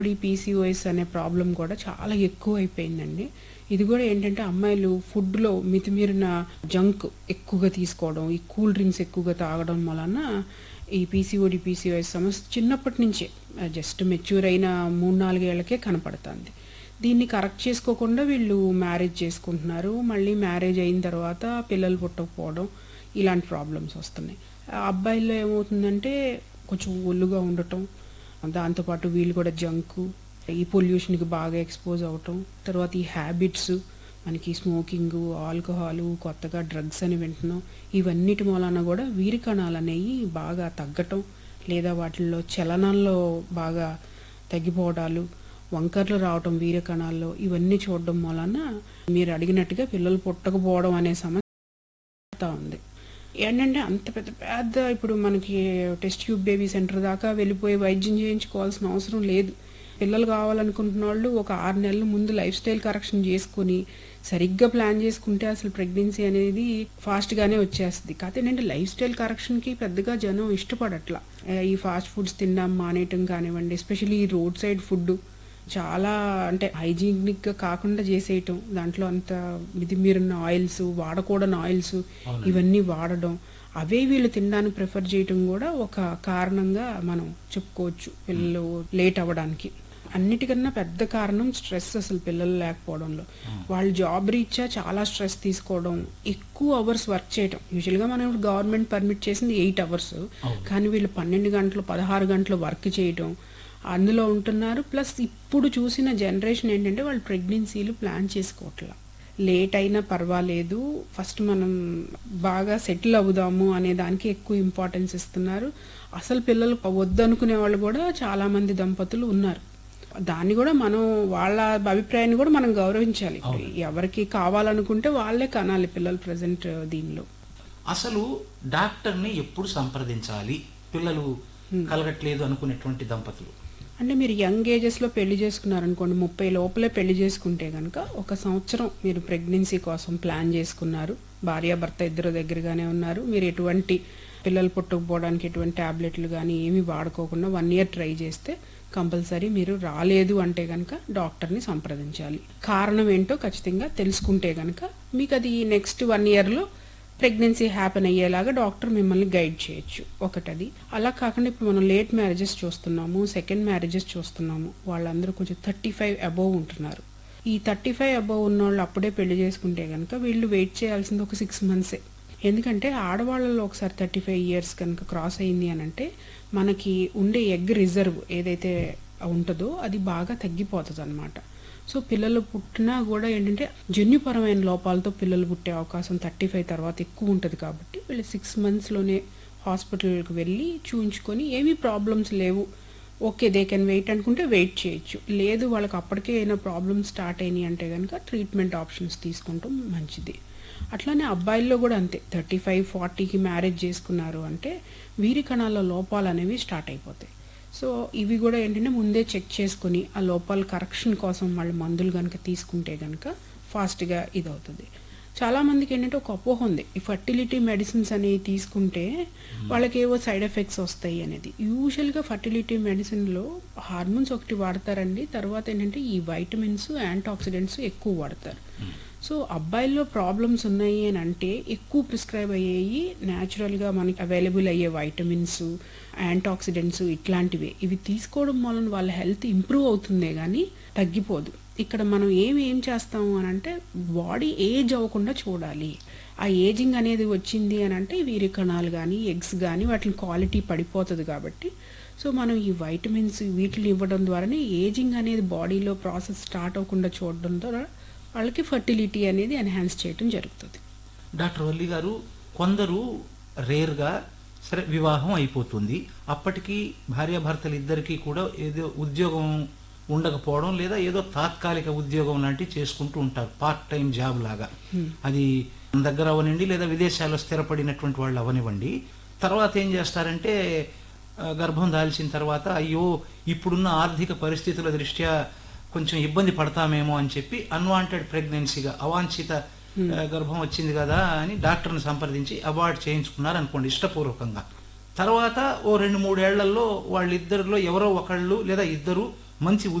ఈ పీసీఓఎస్ అనే ప్రాబ్లం కూడా చాలా ఎక్కువ అయిపోయిందండి ఇది కూడా ఏంటంటే అమ్మాయిలు ఫుడ్లో మితిమీరిన జంక్ ఎక్కువగా తీసుకోవడం ఈ కూల్ డ్రింక్స్ ఎక్కువగా తాగడం వలన ఈ పీసీఓడి పీసీఓఎస్ సమస్య చిన్నప్పటి నుంచే జస్ట్ మెచ్యూర్ అయిన మూడు నాలుగేళ్లకే కనపడుతుంది దీన్ని కరెక్ట్ చేసుకోకుండా వీళ్ళు మ్యారేజ్ చేసుకుంటున్నారు మళ్ళీ మ్యారేజ్ అయిన తర్వాత పిల్లలు పుట్టకపోవడం ఇలాంటి ప్రాబ్లమ్స్ వస్తున్నాయి ఆ అబ్బాయిల్లో ఏమవుతుందంటే కొంచెం ఒళ్ళుగా ఉండటం దాంతోపాటు వీళ్ళు కూడా జంకు ఈ పొల్యూషన్కి బాగా ఎక్స్పోజ్ అవటం తర్వాత ఈ హ్యాబిట్స్ మనకి స్మోకింగ్ ఆల్కహాల్ కొత్తగా డ్రగ్స్ అని వింటున్నాం ఇవన్నిటి మూలాన కూడా వీరి కణాలు అనేవి బాగా తగ్గటం లేదా వాటిల్లో చలనంలో బాగా తగ్గిపోవడాలు వంకర్లు రావటం వీర కణాల్లో ఇవన్నీ చూడడం వలన మీరు అడిగినట్టుగా పిల్లలు పుట్టకపోవడం అనే సమస్య ఉంది ఏంటంటే అంత పెద్ద పెద్ద ఇప్పుడు మనకి టెస్ట్ ట్యూబ్ బేబీ సెంటర్ దాకా వెళ్ళిపోయి వైద్యం చేయించుకోవాల్సిన అవసరం లేదు పిల్లలు కావాలనుకుంటున్న వాళ్ళు ఒక ఆరు నెలల ముందు లైఫ్ స్టైల్ కరెక్షన్ చేసుకుని సరిగ్గా ప్లాన్ చేసుకుంటే అసలు ప్రెగ్నెన్సీ అనేది ఫాస్ట్గానే వచ్చేస్తుంది కాకపోతే ఏంటంటే లైఫ్ స్టైల్ కరెక్షన్కి పెద్దగా జనం ఇష్టపడట్లా ఏ, ఈ ఫాస్ట్ ఫుడ్స్ తినడం మానేయటం కానివ్వండి ఎస్పెషల్లీ ఈ రోడ్ సైడ్ ఫుడ్ చాలా అంటే హైజీనిక్గా కాకుండా చేసేయటం దాంట్లో అంత మితిమీరిన ఆయిల్స్ వాడకూడని ఆయిల్స్ ఇవన్నీ వాడడం అవే వీళ్ళు తినడానికి ప్రిఫర్ చేయటం కూడా ఒక కారణంగా మనం చెప్పుకోవచ్చు పిల్లలు లేట్ అవ్వడానికి అన్నిటికన్నా పెద్ద కారణం స్ట్రెస్ అసలు పిల్లలు లేకపోవడంలో వాళ్ళు జాబ్ రీత్యా చాలా స్ట్రెస్ తీసుకోవడం ఎక్కువ అవర్స్ వర్క్ చేయడం యూజువల్గా మనం గవర్నమెంట్ పర్మిట్ చేసింది ఎయిట్ అవర్స్ కానీ వీళ్ళు పన్నెండు గంటలు పదహారు గంటలు వర్క్ చేయడం అందులో ఉంటున్నారు ప్లస్ ఇప్పుడు చూసిన జనరేషన్ ఏంటంటే వాళ్ళు ప్రెగ్నెన్సీలు ప్లాన్ చేసుకోవట్లా లేట్ అయినా పర్వాలేదు ఫస్ట్ మనం బాగా సెటిల్ అవుదాము అనే దానికి ఎక్కువ ఇంపార్టెన్స్ ఇస్తున్నారు అసలు పిల్లలు వద్దనుకునే వాళ్ళు కూడా చాలా మంది దంపతులు ఉన్నారు దాన్ని కూడా మనం వాళ్ళ అభిప్రాయాన్ని కూడా మనం గౌరవించాలి ఎవరికి కావాలనుకుంటే వాళ్ళే కనాలి పిల్లలు ప్రజెంట్ దీనిలో అసలు డాక్టర్ని ఎప్పుడు సంప్రదించాలి పిల్లలు కలగట్లేదు అనుకునేటువంటి దంపతులు అంటే మీరు యంగ్ ఏజెస్లో పెళ్లి చేసుకున్నారనుకోండి ముప్పై లోపలే పెళ్లి చేసుకుంటే కనుక ఒక సంవత్సరం మీరు ప్రెగ్నెన్సీ కోసం ప్లాన్ చేసుకున్నారు భార్యాభర్త ఇద్దరు దగ్గరగానే ఉన్నారు మీరు ఎటువంటి పిల్లలు పుట్టకపోవడానికి ఎటువంటి ట్యాబ్లెట్లు కానీ ఏమీ వాడుకోకుండా వన్ ఇయర్ ట్రై చేస్తే కంపల్సరీ మీరు రాలేదు అంటే కనుక డాక్టర్ని సంప్రదించాలి కారణం ఏంటో ఖచ్చితంగా తెలుసుకుంటే కనుక మీకు అది నెక్స్ట్ వన్ ఇయర్లో ప్రెగ్నెన్సీ హ్యాపెన్ అయ్యేలాగా డాక్టర్ మిమ్మల్ని గైడ్ చేయొచ్చు ఒకటది అలా కాకుండా ఇప్పుడు మనం లేట్ మ్యారేజెస్ చూస్తున్నాము సెకండ్ మ్యారేజెస్ చూస్తున్నాము వాళ్ళందరూ కొంచెం థర్టీ ఫైవ్ అబోవ్ ఉంటున్నారు ఈ థర్టీ ఫైవ్ అబోవ్ ఉన్న వాళ్ళు అప్పుడే పెళ్లి చేసుకుంటే కనుక వీళ్ళు వెయిట్ చేయాల్సింది ఒక సిక్స్ మంత్సే ఎందుకంటే ఆడవాళ్ళలో ఒకసారి థర్టీ ఫైవ్ ఇయర్స్ కనుక క్రాస్ అయింది అని అంటే మనకి ఉండే ఎగ్ రిజర్వ్ ఏదైతే ఉంటుందో అది బాగా తగ్గిపోతుంది అనమాట సో పిల్లలు పుట్టినా కూడా ఏంటంటే జన్యుపరమైన లోపాలతో పిల్లలు పుట్టే అవకాశం థర్టీ ఫైవ్ తర్వాత ఎక్కువ ఉంటుంది కాబట్టి వీళ్ళు సిక్స్ మంత్స్లోనే హాస్పిటల్కి వెళ్ళి చూయించుకొని ఏమీ ప్రాబ్లమ్స్ లేవు ఓకే దే కెన్ వెయిట్ అనుకుంటే వెయిట్ చేయొచ్చు లేదు వాళ్ళకి అప్పటికే ఏమైనా ప్రాబ్లమ్స్ స్టార్ట్ అయినాయి అంటే కనుక ట్రీట్మెంట్ ఆప్షన్స్ తీసుకుంటాం మంచిది అట్లానే అబ్బాయిల్లో కూడా అంతే థర్టీ ఫైవ్ ఫార్టీకి మ్యారేజ్ చేసుకున్నారు అంటే వీరి కణాల లోపాలు అనేవి స్టార్ట్ అయిపోతాయి సో ఇవి కూడా ఏంటంటే ముందే చెక్ చేసుకుని ఆ లోపాల కరెక్షన్ కోసం వాళ్ళు మందులు కనుక తీసుకుంటే కనుక ఫాస్ట్గా ఇది అవుతుంది చాలా మందికి ఏంటంటే ఒక అపోహ ఉంది ఈ ఫర్టిలిటీ మెడిసిన్స్ అనేవి తీసుకుంటే వాళ్ళకి ఏవో సైడ్ ఎఫెక్ట్స్ వస్తాయి అనేది యూజువల్గా ఫర్టిలిటీ మెడిసిన్లో హార్మోన్స్ ఒకటి వాడతారండి తర్వాత ఏంటంటే ఈ వైటమిన్స్ యాంటాక్సిడెంట్స్ ఎక్కువ వాడతారు సో అబ్బాయిల్లో ప్రాబ్లమ్స్ ఉన్నాయి అని అంటే ఎక్కువ ప్రిస్క్రైబ్ అయ్యేవి న్యాచురల్గా మనకి అవైలబుల్ అయ్యే వైటమిన్స్ యాంటాక్సిడెంట్స్ ఇట్లాంటివి ఇవి తీసుకోవడం వలన వాళ్ళ హెల్త్ ఇంప్రూవ్ అవుతుందే కానీ తగ్గిపోదు ఇక్కడ మనం ఏమి ఏం చేస్తాము అని అంటే బాడీ ఏజ్ అవ్వకుండా చూడాలి ఆ ఏజింగ్ అనేది వచ్చింది అని అంటే వీరి కణాలు కానీ ఎగ్స్ కానీ వాటి క్వాలిటీ పడిపోతుంది కాబట్టి సో మనం ఈ వైటమిన్స్ వీటిని ఇవ్వడం ద్వారానే ఏజింగ్ అనేది బాడీలో ప్రాసెస్ స్టార్ట్ అవ్వకుండా చూడడం ద్వారా వాళ్ళకి ఫర్టిలిటీ అనేది ఎన్హాన్స్ చేయడం జరుగుతుంది డాక్టర్ వల్లి గారు కొందరు రేర్గా సరే వివాహం అయిపోతుంది అప్పటికి భార్యాభర్తలు ఇద్దరికీ కూడా ఏదో ఉద్యోగం ఉండకపోవడం లేదా ఏదో తాత్కాలిక ఉద్యోగం లాంటివి చేసుకుంటూ ఉంటారు పార్ట్ టైం జాబ్ లాగా అది మన దగ్గర అవనివ్వండి లేదా విదేశాల్లో స్థిరపడినటువంటి వాళ్ళు అవనివ్వండి తర్వాత ఏం చేస్తారంటే ఆ, గర్భం దాల్చిన తర్వాత అయ్యో ఇప్పుడున్న ఆర్థిక పరిస్థితుల దృష్ట్యా కొంచెం ఇబ్బంది పడతామేమో అని చెప్పి అన్వాంటెడ్ ప్రెగ్నెన్సీగా అవాంఛిత ఆ, గర్భం వచ్చింది కదా అని డాక్టర్ని సంప్రదించి అవార్డ్ చేయించుకున్నారు అనుకోండి ఇష్టపూర్వకంగా తర్వాత ఓ రెండు మూడేళ్లలో వాళ్ళిద్దరిలో ఎవరో ఒకళ్ళు లేదా ఇద్దరు మంచి